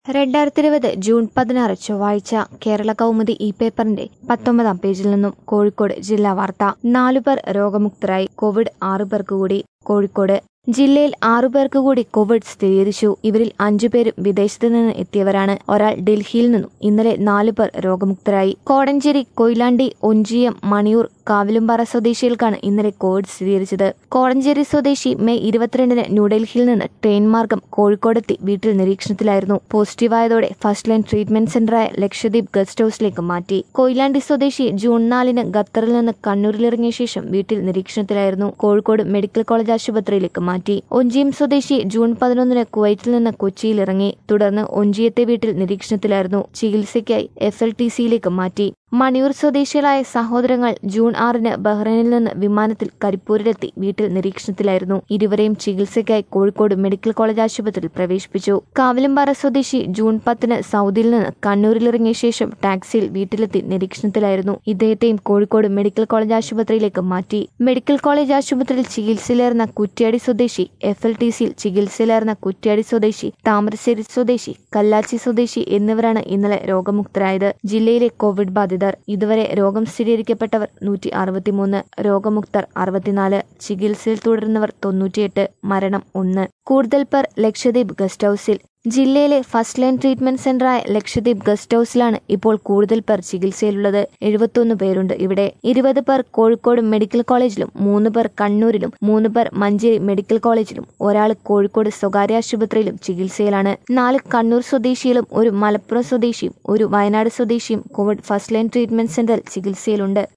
രണ്ടായിരത്തി ഇരുപത് ജൂൺ പതിനാറ് ചൊവ്വാഴ്ച കേരള കൗമുദി ഈ പേപ്പറിന്റെ പത്തൊമ്പതാം പേജിൽ നിന്നും കോഴിക്കോട് ജില്ലാ വാർത്ത നാലുപേർ രോഗമുക്തരായി കോവിഡ് ആറു പേർക്ക് കൂടി കോഴിക്കോട് ജില്ലയിൽ ആറു പേർക്ക് കൂടി കോവിഡ് സ്ഥിരീകരിച്ചു ഇവരിൽ അഞ്ചുപേരും വിദേശത്ത് നിന്ന് എത്തിയവരാണ് ഒരാൾ ഡൽഹിയിൽ നിന്നും ഇന്നലെ നാലു പേർ രോഗമുക്തരായി കോടഞ്ചേരി കൊയിലാണ്ടി ഒഞ്ചിയം മണിയൂർ കാവിലുംപാറ സ്വദേശികൾക്കാണ് ഇന്നലെ കോവിഡ് സ്ഥിരീകരിച്ചത് കോടഞ്ചേരി സ്വദേശി മെയ് ഇരുപത്തിരണ്ടിന് ന്യൂഡൽഹിയിൽ നിന്ന് ട്രെയിൻ മാർഗം കോഴിക്കോടെത്തി വീട്ടിൽ നിരീക്ഷണത്തിലായിരുന്നു പോസിറ്റീവായതോടെ ഫസ്റ്റ് ലൈൻ ട്രീറ്റ്മെന്റ് സെന്ററായ ലക്ഷദ്വീപ് ഗസ്റ്റ് ഹൌസിലേക്ക് മാറ്റി കൊയിലാണ്ടി സ്വദേശി ജൂൺ നാലിന് ഖത്തറിൽ നിന്ന് കണ്ണൂരിലിറങ്ങിയ ശേഷം വീട്ടിൽ നിരീക്ഷണത്തിലായിരുന്നു കോഴിക്കോട് മെഡിക്കൽ കോളേജ് ആശുപത്രിയിലേക്ക് മാറ്റി ഒഞ്ചിയം സ്വദേശി ജൂൺ പതിനൊന്നിന് കുവൈറ്റിൽ നിന്ന് കൊച്ചിയിൽ ഇറങ്ങി തുടർന്ന് ഒഞ്ചിയത്തെ വീട്ടിൽ നിരീക്ഷണത്തിലായിരുന്നു ചികിത്സയ്ക്കായി എഫ് എൽ ടി സിയിലേക്ക് മാറ്റി മണിയൂർ സ്വദേശികളായ സഹോദരങ്ങൾ ജൂൺ ആറിന് ബഹ്റൈനിൽ നിന്ന് വിമാനത്തിൽ കരിപ്പൂരിലെത്തി വീട്ടിൽ നിരീക്ഷണത്തിലായിരുന്നു ഇരുവരെയും ചികിത്സയ്ക്കായി കോഴിക്കോട് മെഡിക്കൽ കോളേജ് ആശുപത്രിയിൽ പ്രവേശിപ്പിച്ചു കാവിലമ്പാറ സ്വദേശി ജൂൺ പത്തിന് സൗദിയിൽ നിന്ന് കണ്ണൂരിലിറങ്ങിയ ശേഷം ടാക്സിയിൽ വീട്ടിലെത്തി നിരീക്ഷണത്തിലായിരുന്നു ഇദ്ദേഹത്തെയും കോഴിക്കോട് മെഡിക്കൽ കോളേജ് ആശുപത്രിയിലേക്ക് മാറ്റി മെഡിക്കൽ കോളേജ് ആശുപത്രിയിൽ ചികിത്സയിലായിരുന്ന കുറ്റ്യാടി സ്വദേശി എഫ് എൽ ടി സിയിൽ ചികിത്സയിലായിരുന്ന കുറ്റ്യാടി സ്വദേശി താമരശ്ശേരി സ്വദേശി കല്ലാച്ചി സ്വദേശി എന്നിവരാണ് ഇന്നലെ രോഗമുക്തരായത് ജില്ലയിലെ കോവിഡ് ബാധിതർ ഇതുവരെ രോഗം സ്ഥിരീകരിക്കപ്പെട്ടവർ നൂറ്റി അറുപത്തിമൂന്ന് രോഗമുക്തർ അറുപത്തിനാല് ചികിത്സയിൽ തുടരുന്നവർ തൊണ്ണൂറ്റിയെട്ട് മരണം ഒന്ന് കൂടുതൽ പേർ ലക്ഷദ്വീപ് ഗസ്റ്റ് ഹൌസിൽ ജില്ലയിലെ ഫസ്റ്റ് ലൈൻ ട്രീറ്റ്മെന്റ് സെന്ററായ ലക്ഷദ്വീപ് ഗസ്റ്റ് ഹൌസിലാണ് ഇപ്പോൾ കൂടുതൽ പേർ ചികിത്സയിലുള്ളത് എഴുപത്തൊന്ന് പേരുണ്ട് ഇവിടെ ഇരുപത് പേർ കോഴിക്കോട് മെഡിക്കൽ കോളേജിലും മൂന്ന് പേർ കണ്ണൂരിലും മൂന്ന് പേർ മഞ്ചേരി മെഡിക്കൽ കോളേജിലും ഒരാൾ കോഴിക്കോട് സ്വകാര്യ ആശുപത്രിയിലും ചികിത്സയിലാണ് നാല് കണ്ണൂർ സ്വദേശികളും ഒരു മലപ്പുറം സ്വദേശിയും ഒരു വയനാട് സ്വദേശിയും കോവിഡ് ഫസ്റ്റ് ലൈൻ ട്രീറ്റ്മെന്റ് സെന്ററിൽ ചികിത്സയിലുണ്ട്